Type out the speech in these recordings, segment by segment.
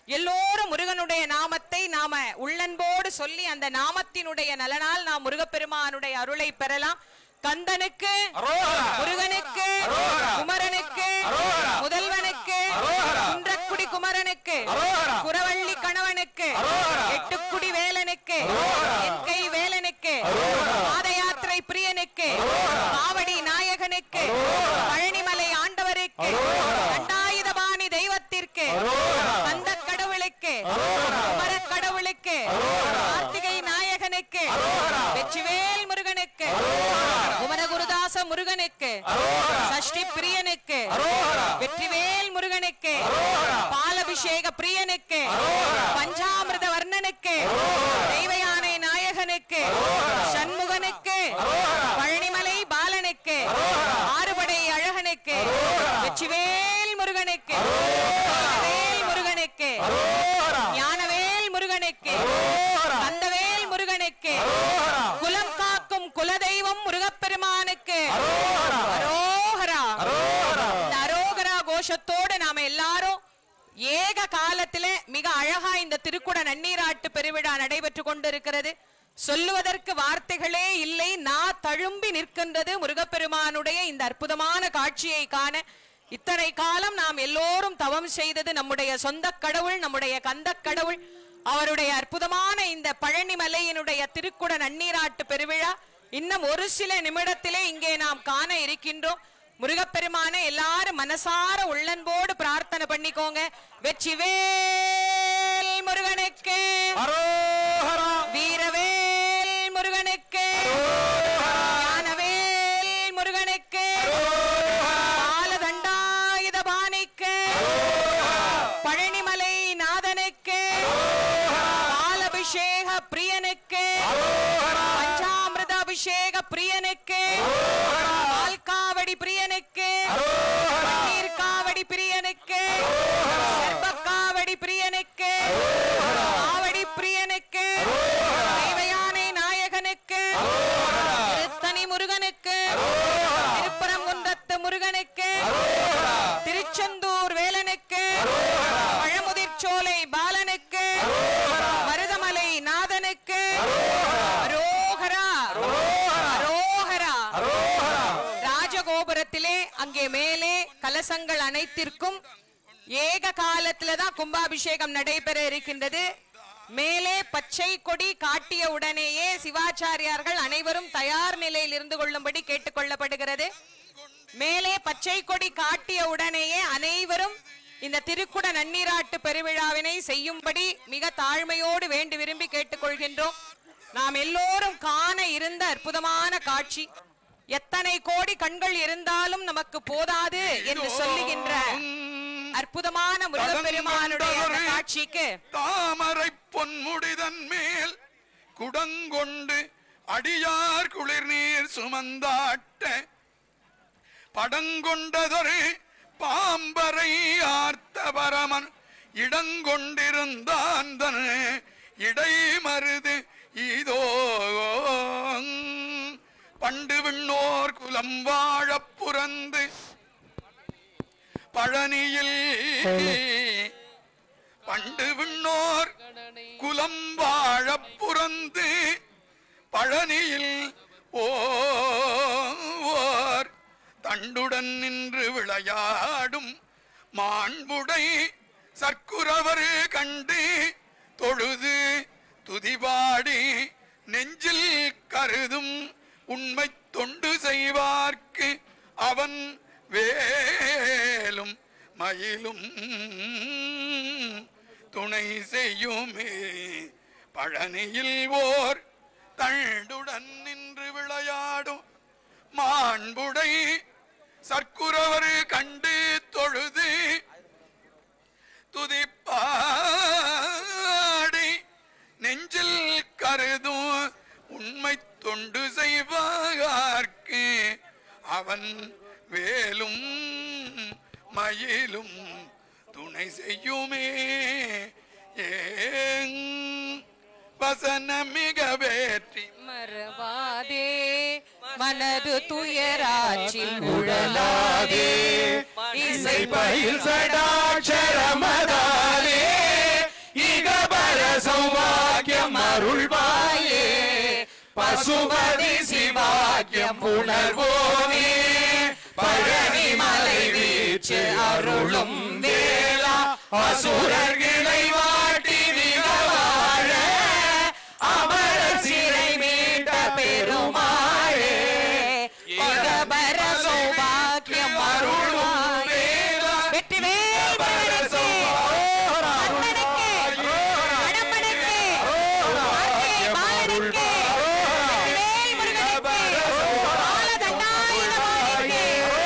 எல்லோரும் முருகனுடைய நாமத்தை நாம உள்ளன்போடு சொல்லி அந்த நாமத்தினுடைய நலனால் நாம் முருகப்பெருமானுடைய அருளை பெறலாம் கந்தனுக்கு அரோகரா. முருகனுக்கு அரோகரா. குமரனுக்கு அரோகரா. முதல்வனுக்கு அரோகரா. குன்றக்குடி குமரனுக்கு அரோகரா. குறவள்ளி கணவனுக்கு அரோகரா. எட்டுக்குடி வேலனுக்கு அரோகரா. என்கை வேலனுக்கு அரோகரா. பாத யாத்திரை பிரியனுக்கு அரோகரா. காவடி நாயகனுக்கு அரோகரா. பழனிமலை ஆண்டவருக்கு அரோகரா. தண்டாயுதபாணி தெய்வத்திற்கு அரோகரா. கந்த கடவுளுக்கு அரோகரா. குமர கடவுளுக்கு அரோகரா. கார்த்திகை நாயகனுக்கு அரோகரா. வெற்றிவேல் முருகனுக்கு அரோகரா. குமரகுருதாச முருகனுக்கு அரோகரா. சஷ்டி பிரியனுக்கு அரோகரா. வெற்றிவேல் முருகனுக்கு அரோகரா. பாலபிஷேக பிரியனுக்கு அரோகரா. பஞ்சாமிர்த வர்ணனுக்கு அரோகரா. தெய்வ யானை நாயகனுக்கு அரோகரா. சண்முகனுக்கு அரோகரா. பழனிமலை பாலனுக்கு அரோகரா. ஆறுபடை அழகனுக்கு அரோகரா. வெற்றிவேல் முருகனுக்கு அரோகரா. வேல் முருகனுக்கு அரோகரா. ஞானவேல் முருகனுக்கு அரோகரா. கந்தவேல் முருகனுக்கு அரோகரா. குலம் காக்கும் குலதெய்வம் முருகப்பெருமானுக்கு அரோகரா. அரோகரா அரோகரா. இந்த அரோகரா கோஷத்தோடு நாம எல்லாரும் ஏக காலத்தில மிக அழகா இந்த திருக்குட நன்னீராட்டு பெருவிழா நடைபெற்று கொண்டிருக்கிறது சொல்லுவதற்கு வார்த்தைகளே இல்லை நான் தழும்பி நிற்கின்றது முருகப்பெருமானுடைய இந்த அற்புதமான காட்சியை காண இத்தனை காலம் நாம் எல்லோரும் தவம் செய்தது நம்முடைய சொந்த கடவுள் நம்முடைய கந்த கடவுள் அவருடைய அற்புதமான இந்த பழனிமலையினுடைய திருக்குட நன்னீராட்டு பெருவிழா இன்னும் ஒரு சில நிமிடத்திலே இங்கே நாம் காண இருக்கின்றோம் முருகப்பெருமானை எல்லாரும் மனசார உள்ளன்போடு பிரார்த்தனை பண்ணிக்கோங்க வெற்றிவேல் முருகனுக்கு அரோகரா. வீரவேல் முருகனுக்கு ஞானவேல் முருகனுக்கு பாலதண்டாயுதபாணிக்கு பழனிமலை நாதனுக்கு பாலபிஷேக பிரியனுக்கு பஞ்சாமிர்த அபிஷேக பிரியனுக்கு பால்காவடி பிரியனுக்கு பன்னீர் காவடி பிரியனுக்கு சர்பக்காவடி பிரியனுக்கு காவடி பிரியனுக்கு தெய்வயானை நாயகனுக்கு திருத்தணி முருகனுக்கு திருப்பரங்குன்றத்து முருகனுக்கு திருச்செந்தூர் வேலனுக்கு பழமுதிர்ச்சோலை பாலனுக்கு மருதமலை நாதனுக்கு அரோகரா அரோகரா அரோகரா. ராஜகோபுரத்திலே அங்கே மேலே கலசங்கள் அனைத்திற்கும் ஏக காலத்துல தான் கும்பாபிஷேகம் நடைபெற இருக்கின்றது மேலே பச்சை கொடி காட்டிய உடனேயே சிவாச்சாரியார்கள் அனைவரும் தயார் நிலையில் இருந்து கொள்ளும்படி கேட்டுக்கொள்ளப்படுகிறது மேலே பச்சை கொடி காட்டிய உடனேயே அனைவரும் இந்த திருக்குட நன்னீராட்டு பெருவிழாவினை செய்யும்படி மிக தாழ்மையோடு வேண்டி விரும்பி கேட்டுக்கொள்கின்றோம் நாம் எல்லோரும் காண இருந்த அற்புதமான காட்சி எத்தனை கோடி கண்கள் இருந்தாலும் நமக்கு போதாது என்று சொல்லுகின்ற அற்புதமான முருகப்பெருமானுடைய அந்த காட்சிக்கு தாமரை பொன்முடிதன் மேல் குடங்கொண்டு அடியார் குளிர்நீர் சுமந்தாட்ட படங்கொண்டதொரு பாம்பரை ஆர்த்த பரமன் இடங்கொண்டிருந்தான் தன் இடைமருது இதோ பண்டு விண்ணோர் குலம் வாழப் புறந்து பழனியில் பண்டு விண்ணோர் குலம் வாழப் புறந்து பழனியில் ஓர் தண்டுடன் நின்று விளையாடும் மாண்புடை சர்க்குரவர் கண்டு தொழுது துதிபாடி நெஞ்சில் கருதும் உண்மை தொண்டு செய்வார்க்கு அவன் வேலும் மயிலும் துணை செய்யுமே பழனியில் ஓர் தண்டுடன் நின்று விளையாடும் மாண்புடை சர்க்குரவர் கண்டு தொழுது துதிப்பாடி நெஞ்சில் கருதும் உண்மை தொண்டு செய்வார்க்கு அவன் வேலும் மயிலும் துணை செய்யுமே ஏங் வசன மிக வேற்றி மறவாதே மனது துயராற்றில் உழலாதே இசை பயில் சடாட்சரமதாலே பசுபதி சிவாக்கியம் உணர்வோமே பழனி மலை வீச்சு அருளும் வேளா அசுரர்களை வாட்டி நிகழ அமர சிறை மீட்ட பெருமாளே இகபர சௌபாக்கியம் அருள்வாயே வெற்றிவேல் முருகனுக்கு அண்ணனுக்கு கடம்பனுக்கு ஆர்கே பாலனுக்கு வெற்றிவேல் முருகனுக்கு பாலதண்டாயுதபாணிக்கு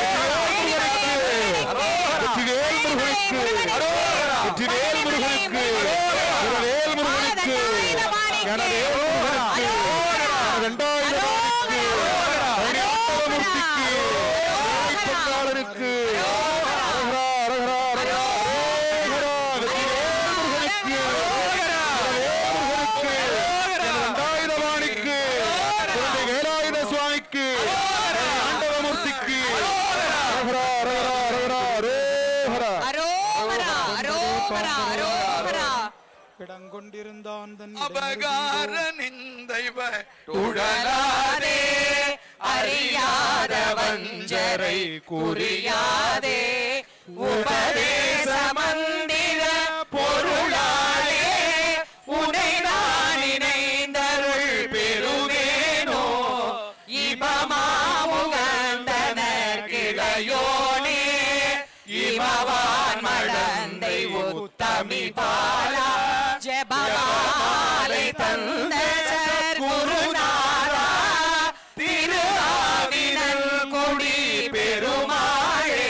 வெற்றிவேல் முருகனுக்கு வெற்றிவேல் முருகனுக்கு வீரவேல் முருகனுக்கு கணவேல் முருகனுக்கு ரெண்டாயிரத்துக்கு மூர்த்திக்கு பொன்னாளனுக்கு அரகரா, அரகரா, அரகரா, அரகரா, வெற்றிவேல் முருகனுக்கு வீரவேல் முருகனுக்கு ரெண்டாயிரவாணிக்கு குழந்தை வேலாயுத சுவாமிக்கு ஆண்டவமூர்த்திக்கு அரகரா, அரகரா, அரகரா, அரேஹரா. அரோகரா அரோகரா அரோகரா இடங்கொண்டிருந்தான் தன் அபகார நிந்தைவ உடலாதே அறியாத வஞ்சரை குறியாதே உபதேச மந்திர பொருளாலே உனை நான் இணைந்தருள் பெறுவேனோ இபமாமுகந்தன கிளையோனே இமவான் மடந்தை உத்தமி பாலா ஜெபமாலை தந்த குருநாதா திருவாவினல் குடி பெருமாளே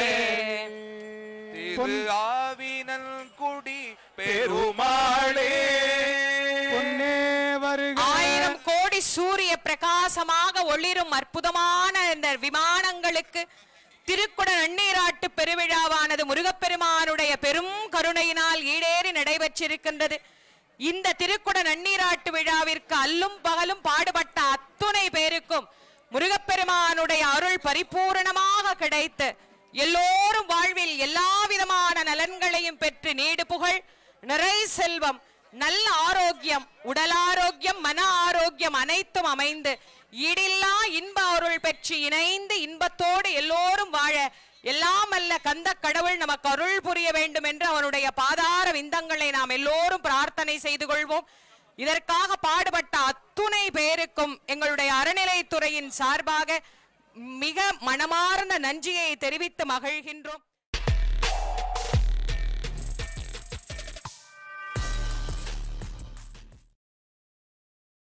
திரு ஆவினல் குடி பெருமாளே பொன்னே வருக ஆயிரம் கோடி சூரிய பிரகாசமாக ஒளிரும் அற்புதமான இந்த விமானங்களுக்கு திருக்குட நன்னீராட்டு பெருவிழாவானது முருகப்பெருமானுடைய பெரும் கருணையினால் ஈடேறி நடைபெற்றிருக்கின்றது இந்த திருக்குட நன்னீராட்டு விழாவிற்கு அல்லும் பகலும் பாடுபட்ட அத்துணை பேருக்கும் முருகப்பெருமானுடைய அருள் பரிபூரணமாக கிடைத்து எல்லோரும் வாழ்வில் எல்லா விதமான நலன்களையும் பெற்று நீடு புகழ் நிறை செல்வம் நல்ல ஆரோக்கியம் உடல் ஆரோக்கியம் மன ஆரோக்கியம் அனைத்தும் அமைந்து ஈடில்லா இன்ப அருள் பெற்று இணைந்து இன்பத்தோடு எல்லோரும் வாழ எல்லாம் அல்ல கந்த கடவுள் நமக்கு அருள் புரிய வேண்டும் என்று அவனுடைய பாதார விந்தங்களை நாம் எல்லோரும் பிரார்த்தனை செய்து கொள்வோம் இதற்காக பாடுபட்ட அத்துணை பேருக்கும் எங்களுடைய அறநிலைத்துறையின் சார்பாக மிக மனமார்ந்த நன்றியை தெரிவித்து மகிழ்கின்றோம்